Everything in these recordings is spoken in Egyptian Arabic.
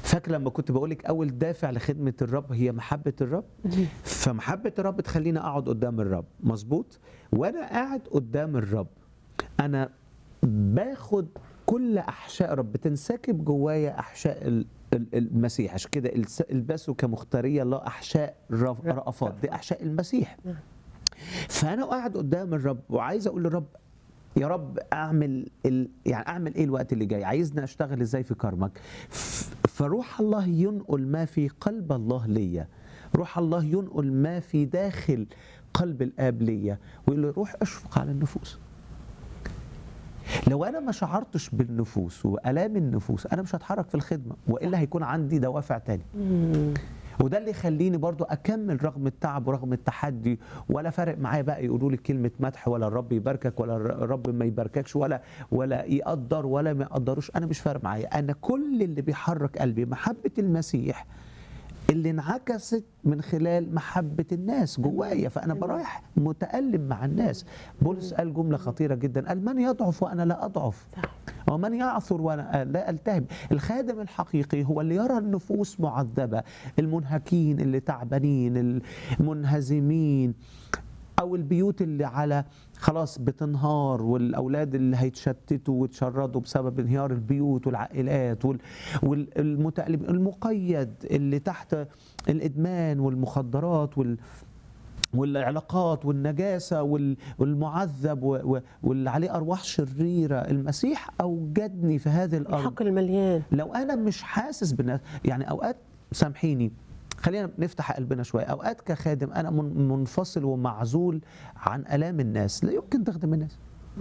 فاكر لما كنت بقول لك اول دافع لخدمه الرب هي محبه الرب فمحبه الرب تخليني اقعد قدام الرب مظبوط وانا قاعد قدام الرب انا باخد كل احشاء رب بتنسكب جوايا احشاء ال- ال- المسيح عشان كده الس- البسوا كمختارية الله احشاء رف- رأفات دي احشاء المسيح فانا قاعد قدام الرب وعايز اقول للرب يا رب اعمل ال... يعني اعمل ايه الوقت اللي جاي عايزني اشتغل ازاي في كرمك ف... فروح الله ينقل ما في قلب الله ليا روح الله ينقل ما في داخل قلب الاب ليا ويقول لي روح اشفق على النفوس لو انا ما شعرتش بالنفوس والام النفوس انا مش هتحرك في الخدمه والا هيكون عندي دوافع تاني وده اللي يخليني برضو اكمل رغم التعب ورغم التحدي ولا فارق معايا بقى يقولوا لي كلمه مدح ولا الرب يباركك ولا الرب ما يبارككش ولا ولا يقدر ولا ما يقدروش انا مش فارق معايا انا كل اللي بيحرك قلبي محبه المسيح اللي انعكست من خلال محبة الناس جوايا فأنا برايح متألم مع الناس بولس قال جملة خطيرة جدا قال من يضعف وأنا لا أضعف ومن يعثر وأنا لا ألتهب الخادم الحقيقي هو اللي يرى النفوس معذبة المنهكين اللي تعبانين المنهزمين او البيوت اللي على خلاص بتنهار والاولاد اللي هيتشتتوا ويتشردوا بسبب انهيار البيوت والعائلات وال- والمتألم المقيد اللي تحت الادمان والمخدرات وال والعلاقات والنجاسة وال- والمعذب و- و- واللي عليه أرواح شريرة المسيح أوجدني في هذه الأرض الحق المليان لو انا مش حاسس بالناس يعني اوقات سامحيني خلينا نفتح قلبنا شويه اوقات كخادم انا من- منفصل ومعزول عن الام الناس لا يمكن تخدم الناس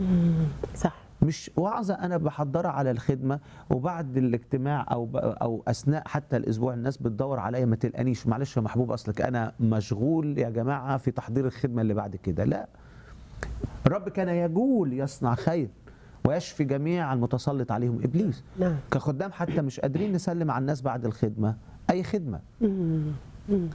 صح مش وعظه انا بحضرها على الخدمه وبعد الاجتماع او ب- او اثناء حتى الاسبوع الناس بتدور عليا ما تلقانيش معلش يا محبوب اصلك انا مشغول يا جماعه في تحضير الخدمه اللي بعد كده لا الرب كان يجول يصنع خير ويشفي جميع المتسلط عليهم ابليس نعم كخدام حتى مش قادرين نسلم على الناس بعد الخدمه اي خدمه مم. مم.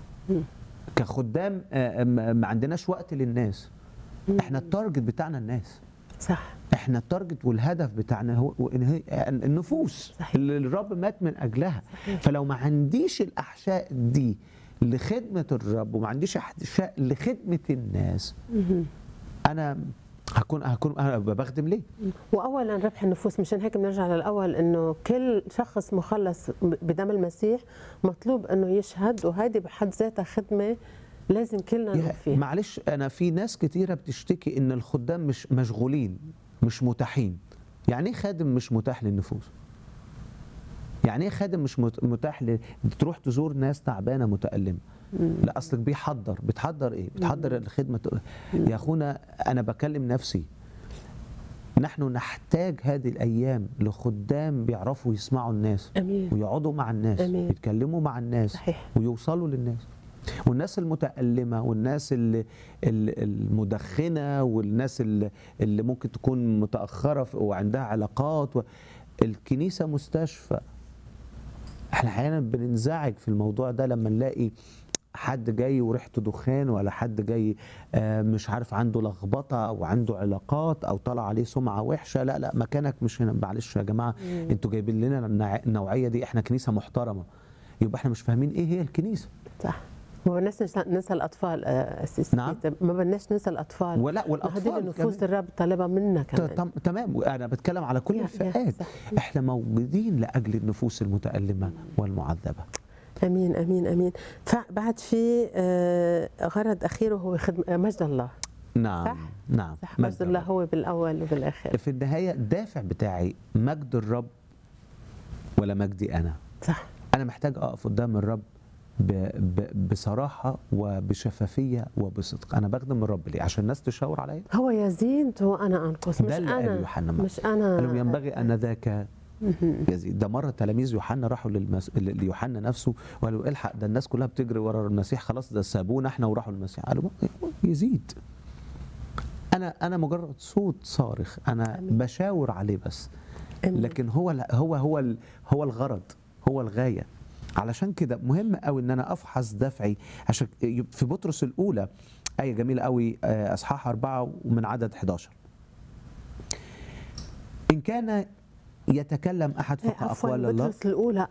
كخدام آه، ما ما عندناش وقت للناس احنا التارجت بتاعنا الناس صح احنا التارجت والهدف بتاعنا هو وإنهاء- النفوس صحيح. اللي الرب مات من اجلها فلو ما عنديش الاحشاء دي لخدمه الرب وما عنديش احشاء لخدمه الناس مم. انا هكون هكون انا بخدم ليه؟ واولا ربح النفوس مشان هيك بنرجع للاول انه كل شخص مخلص بدم المسيح مطلوب انه يشهد وهذه بحد ذاتها خدمه لازم كلنا يا- نقف فيها معلش انا في ناس كتيره بتشتكي ان الخدام مش مشغولين مش متاحين يعني ايه خادم مش متاح للنفوس يعني ايه خادم مش مت- متاح ل... تروح تزور ناس تعبانه متالمه لا اصلك بيحضر بتحضر ايه بتحضر الخدمه ت- يا اخونا انا بكلم نفسي نحن نحتاج هذه الايام لخدام بيعرفوا يسمعوا الناس امين ويقعدوا مع الناس أمين. يتكلموا مع الناس صحيح ويوصلوا للناس والناس المتألمة والناس اللي اللي- المدخنة والناس اللي, اللي ممكن تكون متأخرة في- وعندها علاقات و... الكنيسة مستشفى احنا احيانا بننزعج في الموضوع ده لما نلاقي حد جاي وريحته دخان ولا حد جاي آه، مش عارف عنده لخبطه او عنده علاقات او طلع عليه سمعه وحشه لا لا مكانك مش هنا معلش يا جماعه انتوا جايبين لنا النوع- النوعيه دي احنا كنيسه محترمه يبقى احنا مش فاهمين ايه هي الكنيسه صح ما بدناش ننسى- ننسى الاطفال آه، أسيس نعم. بيتر. ما بدناش ننسى الاطفال ولا هذه والاطفال النفوس كمان. الرب طالبها منا ت- كمان تم- تمام انا بتكلم على كل يا- يا الفئات صح. احنا موجودين لاجل النفوس المتالمه والمعذبه امين امين امين فبعد في آه، غرض اخير وهو خدمه آه، مجد الله نعم صح؟ نعم صح مجد الله هو بالاول وبالاخر في النهايه الدافع بتاعي مجد الرب ولا مجدي انا صح انا محتاج اقف قدام الرب ب... ب... بصراحه وبشفافيه وبصدق انا بخدم الرب ليه عشان الناس تشاور عليا هو يزيد وانا انقص مش ده اللي قاله انا يوحنا معه. مش انا قال لهم ينبغي ان ذاك مهم. يزيد ده مره تلاميذ يوحنا راحوا للمس... ليوحنا نفسه وقالوا الحق ده الناس كلها بتجري ورا المسيح خلاص ده سابونا احنا وراحوا للمسيح قالوا يزيد انا انا مجرد صوت صارخ انا آمين. بشاور عليه بس آمين. لكن هو ال- هو هو ال- هو الغرض هو الغايه علشان كده مهم قوي ان انا افحص دفعي عشان في بطرس الاولى ايه جميله قوي آه، اصحاح أربعة ومن عدد 11 ان كان يتكلم احد إيه، فوق عفوا اقوال الله بطرس الاولى